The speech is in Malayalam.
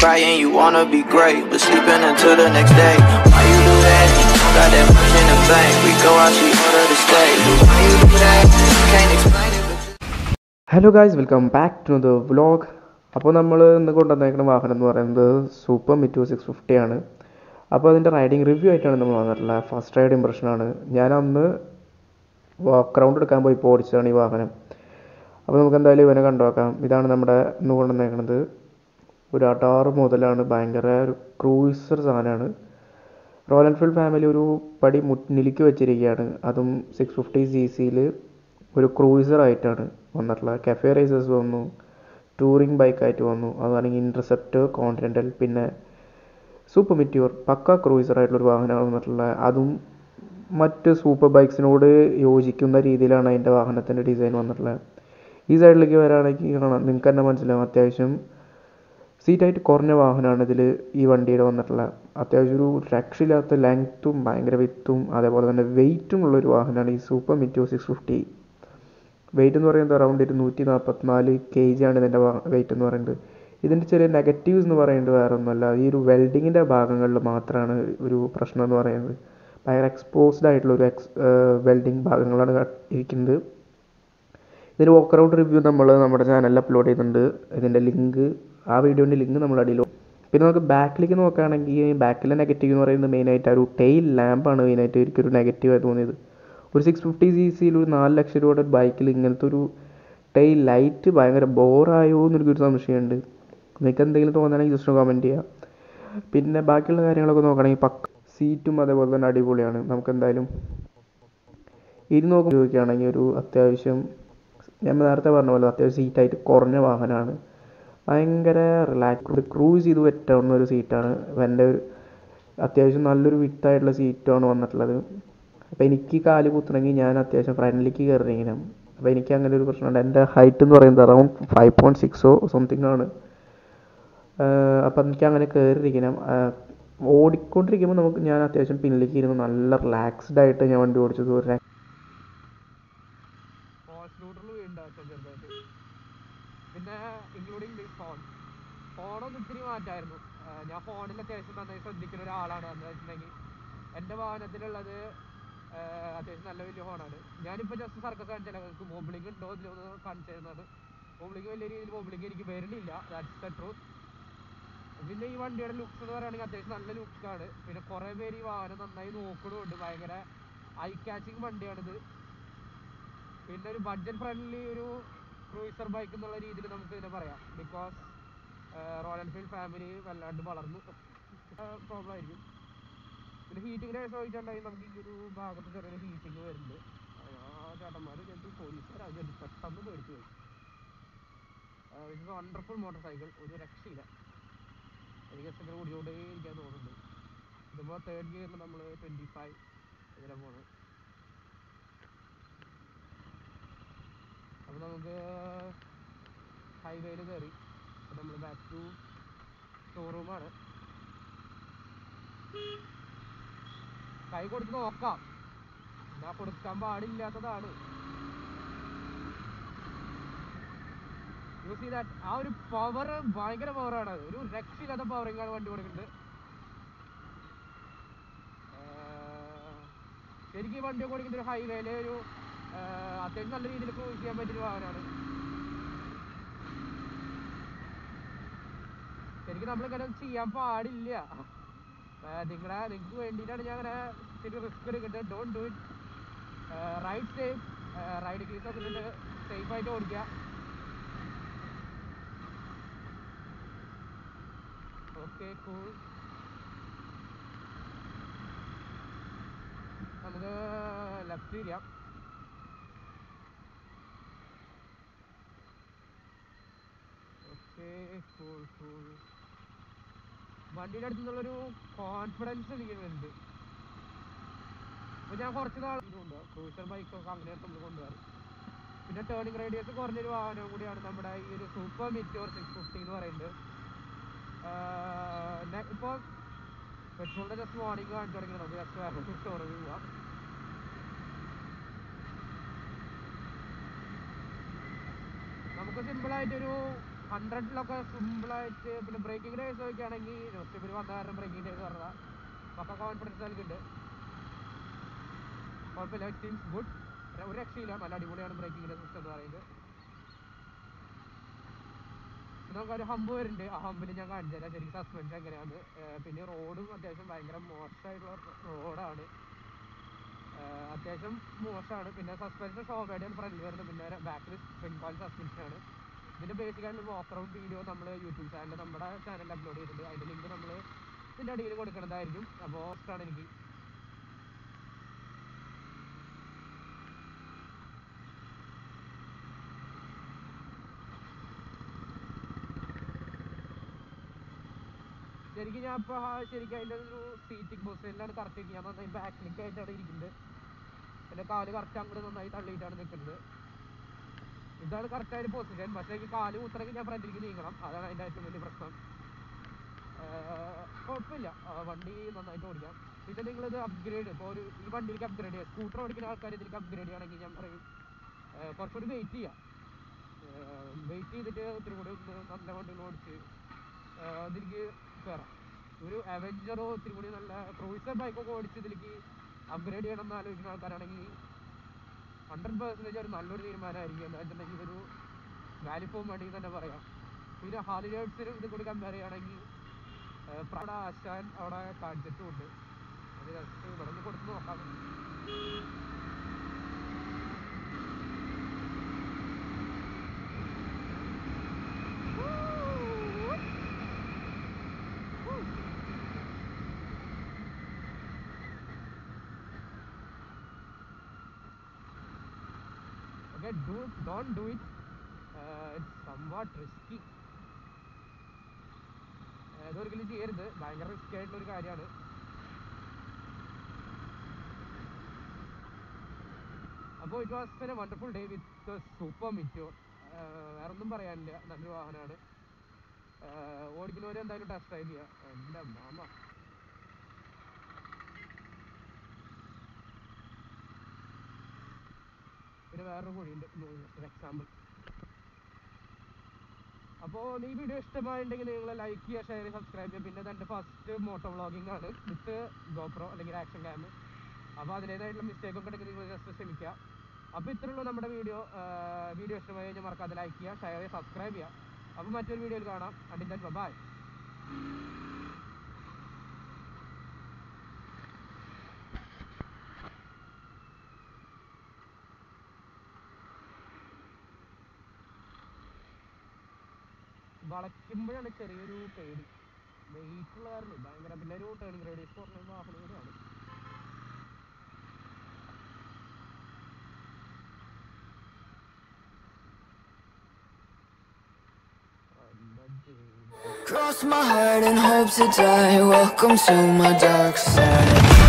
crying, you wanna be great, but sleeping until the next day. Why you do that? Don't got that much in the bank. We go out, she order to stay. Why you do that? Can't explain it, but you hello guys welcome back to the vlog അപ്പോൾ നമ്മൾ ഇന്ന് കൊണ്ടുവന്നേക്കുന്ന വാഹനം എന്ന് പറയുന്നത് സൂപ്പർ മിറ്റു സിക്സ് ഫിഫ്റ്റി ആണ് അപ്പോൾ അതിൻ്റെ റൈഡിങ് റിവ്യൂ ആയിട്ടാണ് നമ്മൾ വന്നിട്ടുള്ളത് ഫസ്റ്റ് റൈഡ് ഇമ്പ്രഷനാണ് ഞാൻ അന്ന് വാക്ക് റൗണ്ട് എടുക്കാൻ പോയി ഇപ്പോൾ ഓടിച്ചതാണ് ഈ വാഹനം അപ്പോൾ നമുക്ക് എന്തായാലും ഇവനെ കണ്ടുനോക്കാം ഇതാണ് നമ്മുടെ ഇന്ന് കൊണ്ടുവന്നേക്കുന്നത് ഒരു അടാറ് മുതലാണ് ഭയങ്കര ഒരു ക്രൂസർ സാധനമാണ് റോയൽ എൻഫീൽഡ് ഫാമിലി ഒരു പടി മുന്നിലേക്ക് വെച്ചിരിക്കുകയാണ് അതും സിക്സ് ഫിഫ്റ്റി സി സിയിൽ ഒരു ക്രൂയിസർ ആയിട്ടാണ് വന്നിട്ടുള്ളത് കഫേ റേസേഴ്സ് വന്നു ടൂറിംഗ് ബൈക്കായിട്ട് വന്നു അതാണെങ്കിൽ ഇൻ്റർസെപ്റ്റർ കോണ്ടിനെൻ്റൽ പിന്നെ സൂപ്പർ മിറ്റ്യൂർ പക്ക ക്രൂയിസർ ആയിട്ടുള്ളൊരു വാഹനമാണ് വന്നിട്ടുള്ളത് അതും മറ്റ് സൂപ്പർ ബൈക്സിനോട് യോജിക്കുന്ന രീതിയിലാണ് അതിൻ്റെ വാഹനത്തിൻ്റെ ഡിസൈൻ വന്നിട്ടുള്ളത് ഈ സൈഡിലേക്ക് വരാണെങ്കിൽ കാണാം നിങ്ങൾക്ക് തന്നെ മനസ്സിലാവും അത്യാവശ്യം സീറ്റായിട്ട് കുറഞ്ഞ വാഹനമാണ് ഇതിൽ ഈ വണ്ടിയിൽ വന്നിട്ടുള്ളത് അത്യാവശ്യം ഒരു രക്ഷയില്ലാത്ത ലെങ്ത്തും ഭയങ്കര വിത്തും അതേപോലെ തന്നെ വെയിറ്റും ഉള്ളൊരു വാഹനമാണ് ഈ Super Meteor six fifty weight എന്ന് പറയുന്നത് അറൗണ്ട് ഒരു നൂറ്റി നാൽപ്പത്തിനാല് കെ ജി ആണ് ഇതിൻ്റെ വെയിറ്റ് എന്ന് പറയുന്നത് ഇതിൻ്റെ ചെറിയ നെഗറ്റീവ്സ് എന്ന് പറയുന്നത് വേറെ ഒന്നുമല്ല ഈ ഒരു വെൽഡിങ്ങിൻ്റെ ഭാഗങ്ങളിൽ മാത്രമാണ് ഒരു പ്രശ്നം എന്ന് പറയുന്നത് ഭയങ്കര എക്സ്പോസ്ഡ് ആയിട്ടുള്ള ഒരു എക്സ് വെൽഡിങ് ഭാഗങ്ങളാണ് ഇരിക്കുന്നത് ഇതിൻ്റെ വോക്ക് അറൗണ്ട് റിവ്യൂ നമ്മൾ നമ്മുടെ ചാനലിൽ അപ്ലോഡ് ചെയ്യുന്നുണ്ട് ഇതിൻ്റെ ലിങ്ക് ആ വീഡിയോൻ്റെ ലിങ്ക് നമ്മൾ അടിയിൽ പിന്നെ നമുക്ക് ബാക്കിലേക്ക് നോക്കുകയാണെങ്കിൽ ബാക്കിലെ നെഗറ്റീവ് എന്ന് പറയുന്നത് മെയിനായിട്ട് ആ ഒരു ടെയിൽ ലാമ്പാണ് മെയിനായിട്ട് എനിക്കൊരു നെഗറ്റീവായി തോന്നിയത് ഒരു സിക്സ് ഫിഫ്റ്റി സി സിയിൽ ഒരു നാല് ലക്ഷം രൂപയുടെ ഒരു ബൈക്കിൽ ഇങ്ങനത്തെ ഒരു ടെയിൽ ലൈറ്റ് ഭയങ്കര ബോറായോ എന്നെനിക്കൊരു സംശയമുണ്ട് നിങ്ങൾക്ക് എന്തെങ്കിലും തോന്നുകയാണെങ്കിൽ ജസ്റ്റ് കമൻറ്റ് ചെയ്യുക പിന്നെ ബാക്കിയുള്ള കാര്യങ്ങളൊക്കെ നോക്കുകയാണെങ്കിൽ പക്ക സീറ്റും അതേപോലെ തന്നെ അടിപൊളിയാണ് നമുക്ക് എന്തായാലും ഇരുന്ന് നോക്കുമ്പോൾ ചോദിക്കുകയാണെങ്കിൽ ഒരു അത്യാവശ്യം ഞാൻ നേരത്തെ പറഞ്ഞ പോലെ അത്യാവശ്യം സീറ്റായിട്ട് കുറഞ്ഞ വാഹനമാണ് ഭയങ്കര റിലാക്സ് ക്രൂസ് ചെയ്ത് പറ്റാവുന്ന ഒരു സീറ്റാണ് എൻ്റെ ഒരു അത്യാവശ്യം നല്ലൊരു വിത്തായിട്ടുള്ള സീറ്റാണ് വന്നിട്ടുള്ളത് അപ്പോൾ എനിക്ക് കാല് കുത്തണമെങ്കിൽ ഞാൻ അത്യാവശ്യം ഫ്രണ്ടിലേക്ക് കയറിയിരിക്കണം അപ്പോൾ എനിക്ക് അങ്ങനെ ഒരു പ്രശ്നമുണ്ട് എൻ്റെ ഹൈറ്റ് എന്ന് പറയുന്നത് അറൗണ്ട് ഫൈവ് പോയിൻറ്റ് സിക്സോ സംതിങ് ആണ് അപ്പം എനിക്ക് അങ്ങനെ കയറിയിരിക്കണം ഓടിക്കൊണ്ടിരിക്കുമ്പോൾ നമുക്ക് ഞാൻ അത്യാവശ്യം പിന്നിലേക്ക് ഇരുന്ന് നല്ല റിലാക്സ്ഡ് ആയിട്ട് ഞാൻ വണ്ടി ഓടിച്ചത് ഒരു ര- പിന്നെ ഇൻക്ലൂഡിങ് ദിസ് ഫോൺ ഫോണൊന്നും ഇത്തിരി മാറ്റായിരുന്നു ആ, ഞാൻ ഫോണിൽ അത്യാവശ്യം നന്നായി ശ്രദ്ധിക്കുന്ന ഒരാളാണ് എന്ന് വെച്ചിട്ടുണ്ടെങ്കിൽ എൻ്റെ വാഹനത്തിലുള്ളത് ആ, അത്യാവശ്യം നല്ല വലിയ ഫോണാണ് ഞാനിപ്പോൾ ജസ്റ്റ് സർക്കസ് കാണിച്ചാൽ നിങ്ങൾക്ക് മൊബിളിംഗ് ഉണ്ടോ ഇതിലൊന്ന് കാണിച്ചു തരുന്നത് മൊബിളിംഗ് വലിയ രീതിയിൽ മൊബിളിംഗ് എനിക്ക് വരുന്നില്ല ദാറ്റ്സ് ദ ട്രൂത്ത് പിന്നെ ഈ വണ്ടിയുടെ ലുക്സ് എന്ന് പറയുകയാണെങ്കിൽ അത്യാവശ്യം നല്ല ലുക്കാണ് പിന്നെ കുറേ പേര് ഈ വാഹനം നന്നായി നോക്കണമുണ്ട് ഭയങ്കര ഐ കാച്ചിങ് വണ്ടിയാണിത് പിന്നെ ഒരു ബഡ്ജറ്റ് ഫ്രണ്ട്ലി ഒരു ക്രൂയിസർ ബൈക്ക് എന്നുള്ള രീതിയിൽ നമുക്ക് ഇതിനെ പറയാം ബിക്കോസ് റോയൽ എൻഫീൽഡ് ഫാമിലി വല്ലാണ്ട് വളർന്നു പ്രോബ്ലം ആയിരിക്കും പിന്നെ ഹീറ്റിങ്ങിനെ ചോദിച്ചിട്ടുണ്ടെങ്കിൽ നമുക്ക് ഈ ഒരു ഭാഗത്ത് ചെറിയൊരു ഹീറ്റിംഗ് വരുന്നുണ്ട് ആ ചേട്ടന്മാർ ചെന്ന് പോലീസുകാർ അത് ചെന്ന് പെട്ടെന്ന് പേടിച്ചു പോയി ഇത് വണ്ടർഫുൾ മോട്ടോർ സൈക്കിൾ ഒരു രക്ഷയില്ല എനിക്ക് എത്ര ഓടിച്ചോണ്ടേ ഇരിക്കാൻ തോന്നുന്നുണ്ട് ഇതിപ്പോൾ തേർഡ് ഗിയറിൽ നമ്മൾ ട്വൻറ്റി ഫൈവ് ഇതിലെ പോകണം അപ്പോൾ നമുക്ക് ഹൈവേയിൽ കയറി അപ്പോൾ നമ്മൾ ബാക്ക് ടു ഷോറൂമാണ് കൈ കൊടുത്ത് നോക്കാം ഞാൻ കൊടുക്കാൻ പാടില്ലാത്തതാണ് യൂസ് ചെയ്ത ആ ഒരു പവർ ഭയങ്കര പവറാണ് അത് ഒരു രക്ഷയില്ലാത്ത പവറിങ്ങാണ് വണ്ടി കൊടുക്കുന്നത് ആഹ് ശരിക്കും ഈ വണ്ടി ഓടിക്കുന്ന ഒരു ഹൈവേയിലെ ഒരു ആഹ് അത്യാവശ്യം നല്ല രീതിയിൽ ക്രൂസ് ചെയ്യാൻ പറ്റിയൊരു വാഹനമാണ് ശരിക്കും നമ്മളിങ്ങനെ ചെയ്യാൻ പാടില്ല ആഹ് നിങ്ങളെ നിങ്ങൾക്ക് വേണ്ടിയിട്ടാണ് ഞാൻ അങ്ങനെ ഇത്തിരി റിസ്ക് എടുക്കുന്നത് don't do it ride safe ride case ഒക്കെ ഇട്ടിട്ട് സേഫ് ആയിട്ട് ഓടിക്കുക ഓക്കെ കൂൾ നമുക്ക് ലെഫ്റ്റ് തിരിയാം ഓക്കെ കൂൾ കൂൾ വണ്ടിയുടെ അടുത്ത് നിന്നുള്ളൊരു കോൺഫിഡൻസ് എനിക്ക് ഉണ്ട് അപ്പോൾ ഞാൻ കുറച്ച് നാൾ കൊണ്ടുപോകാം ക്രൂസർ ബൈക്കൊക്കെ അങ്ങനെ നമ്മൾ കൊണ്ടുപോകാറ് പിന്നെ ടേണിംഗ് റേഡിയസ് കുറഞ്ഞൊരു വാഹനം കൂടിയാണ് നമ്മുടെ ഈ ഒരു സൂപ്പർ മിറ്റോർ സിക്സ് ഫിഫ്റ്റി എന്ന് പറയുന്നത് ഇപ്പോൾ പെട്രോളിൻ്റെ ജസ്റ്റ് മോർണിംഗ് കാണിച്ചു തുടങ്ങി നമുക്ക് ജസ്റ്റ് വേറെ സ്റ്റോറിൽ പോവാം നമുക്ക് സിമ്പിളായിട്ടൊരു ഹൺഡ്രഡിലൊക്കെ സിമ്പിളായിട്ട് പിന്നെ ബ്രേക്കിംഗ് ഡേസ് നോക്കുകയാണെങ്കിൽ ഇവർ വന്ന കാരണം ബ്രേക്കിംഗ് ഡേസ് പറഞ്ഞാൽ പക്ക കോൺഫിഡൻസ് നൽകുന്നുണ്ട് കുഴപ്പമില്ല ഇറ്റ് സീംസ് ഗുഡ് ഒരു രക്ഷയില്ല നല്ല അടിപൊളിയാണ് ബ്രേക്കിംഗിൻ്റെ സിസ്റ്റം എന്ന് പറയുന്നത് പിന്നെ നമുക്കൊരു ഹമ്പ് വരുന്നുണ്ട് ആ ഹമ്പിൽ ഞാൻ കാണിച്ചു തരാം ശരിക്കും സസ്പെൻഷൻ എങ്ങനെയാണ് പിന്നെ റോഡും അത്യാവശ്യം ഭയങ്കര മോശമായിട്ടുള്ള റോഡാണ് അത്യാവശ്യം മോശമാണ് പിന്നെ സസ്പെൻഷൻ ഷോബേഡിയാണ് ഫ്രണ്ടിൽ വരുന്നത് പിന്നെ ബാക്കിൽ സ്പ്രിംഗ് കോൾ സസ്പെൻഷനാണ് ഇതിൻ്റെ ബേസിക് ആയിട്ടുള്ള വാക്ക് റൗണ്ട് വീഡിയോ നമ്മൾ യൂട്യൂബ് ചാനലിൽ നമ്മുടെ ചാനലിൽ അപ്ലോഡ് ചെയ്തിട്ടുണ്ട് അതിൻ്റെ ലിങ്ക് നമ്മൾ ഇതിൻ്റെ അടിയിൽ കൊടുക്കുന്നതായിരിക്കും അപ്പോൾ ഇഷ്ടമാണ് എനിക്ക് ശരിക്കും ഞാൻ ഇപ്പോൾ ശരിക്കും അതിൻ്റെ ഒരു സീറ്റിംഗ് പൊസിഷനിലാണ് കറക്റ്റ് ഇരിക്കുക ഞാൻ നന്നായി ബാക്കിലേക്ക് ആയിട്ടാണ് ഇരിക്കുന്നത് എൻ്റെ കാല് കറക്റ്റ് അങ്ങോട്ട് നന്നായി തള്ളിയിട്ടാണ് നിൽക്കുന്നത് ഇതാണ് കറക്റ്റ് ആയിട്ട് പൊസിഷൻ പക്ഷേ എനിക്ക് കാല് കുത്തണമെങ്കിൽ ഞാൻ ഫ്രണ്ടിലേക്ക് നീങ്ങണം അതാണ് അതിൻ്റെ ഏറ്റവും വലിയ പ്രശ്നം ആഹ് കുഴപ്പമില്ല ആ, വണ്ടി നന്നായിട്ട് ഓടിക്കാം പിന്നെ നിങ്ങളിത് അപ്ഗ്രേഡ് ഇപ്പോൾ ഒരു ഈ വണ്ടിയിലേക്ക് അപ്ഗ്രേഡ് ചെയ്യുക സ്കൂട്ടർ ഓടിക്കുന്ന ആൾക്കാർ ഇതിലേക്ക് അപ്ഗ്രേഡ് ചെയ്യുകയാണെങ്കിൽ ഞാൻ പറയും ആഹ് കുറച്ചുകൂടി വെയിറ്റ് ചെയ്യാം വെയിറ്റ് ചെയ്തിട്ട് ഒത്തിരി കൂടി ഒന്ന് നല്ല വണ്ടികൾ ഓടിച്ച് ആഹ് ഇതിലേക്ക് കയറാം ഒരു അവഞ്ചറോ ഒത്തിരി കൂടി നല്ല ക്രൂസർ ബൈക്കൊക്കെ ഓടിച്ച് ഇതിലേക്ക് അപ്ഗ്രേഡ് ചെയ്യണം എന്ന് ആലോചിക്കുന്ന ആൾക്കാരാണെങ്കിൽ ഹൺഡ്രഡ് പെർസെൻറ്റേജ് ഒരു നല്ലൊരു തീരുമാനമായിരിക്കും എന്താ വെച്ചിട്ടുണ്ടെങ്കിൽ ഇതൊരു വാല്യൂ ഫോം വണ്ടി എന്ന് തന്നെ പറയാം പിന്നെ ഹാലിഡേഴ്സിനും ഇത് കൂടി കമ്പയർ ചെയ്യുകയാണെങ്കിൽ പ്രൗഢ ആശാൻ അവിടെ കാണിച്ചിട്ടുമുണ്ട് അത് ജസ്റ്റ് ഇവിടെ നിന്ന് കൊടുത്ത് നോക്കാം Okay, do don't do it. Uh, it's somewhat risky. Uh, ഇതൊരിക്കലും ചെയ്യരുത് ഭയങ്കര റിസ്ക് ആയിട്ടുള്ള ഒരു കാര്യമാണ് അപ്പോൾ it was a wonderful day with Super Meteor വേറെ ഒന്നും പറയാനില്ല നല്ലൊരു വാഹനമാണ് ഓടിക്കുന്നവർ എന്തായാലും ടെസ്റ്റ് ഡ്രൈവ് ചെയ്യുക എൻ്റെ മാമ പിന്നെ വേറൊരു കുഴിയുണ്ട് ഒരു എക്സാമ്പിൾ അപ്പോൾ ഈ വീഡിയോ ഇഷ്ടമായിട്ടുണ്ടെങ്കിൽ നിങ്ങൾ ലൈക്ക് ചെയ്യുക ഷെയർ ചെയ്യുക സബ്സ്ക്രൈബ് ചെയ്യുക പിന്നെ എൻ്റെ ഫസ്റ്റ് മോട്ടോ വ്ളോഗിംഗ് ആണ് വിത്ത് ഗോപ്രോ അല്ലെങ്കിൽ ആക്ഷൻ ക്യാം അപ്പോൾ അതിൻ്റേതായിട്ടുള്ള മിസ്റ്റേക്ക് ഒക്കെ ഉണ്ടെങ്കിൽ നിങ്ങൾ ജസ്റ്റ് ക്ഷമിക്കുക അപ്പോൾ ഇത്രയുള്ളൂ നമ്മുടെ വീഡിയോ വീഡിയോ ഇഷ്ടമായി കഴിഞ്ഞാൽ മറക്കാതെ ലൈക്ക് ചെയ്യുക ഷെയർ ചെയ്യുക സബ്സ്ക്രൈബ് ചെയ്യുക അപ്പോൾ മറ്റൊരു വീഡിയോയിൽ കാണാം അണ്ടിൻ ബൈ വളയ്ക്കുമ്പോഴാണ് ചെറിയൊരു പേടി വെയിറ്റ് ഉള്ള കാരണം ഭയങ്കര പിന്നെ ഒരു ടേണിംഗ് റേഡിയസ് കുറഞ്ഞ വാഹനം കൂടിയാണ് എന്താ ചെയ്യുക Cross my heart and hope to die. Welcome to my dark side.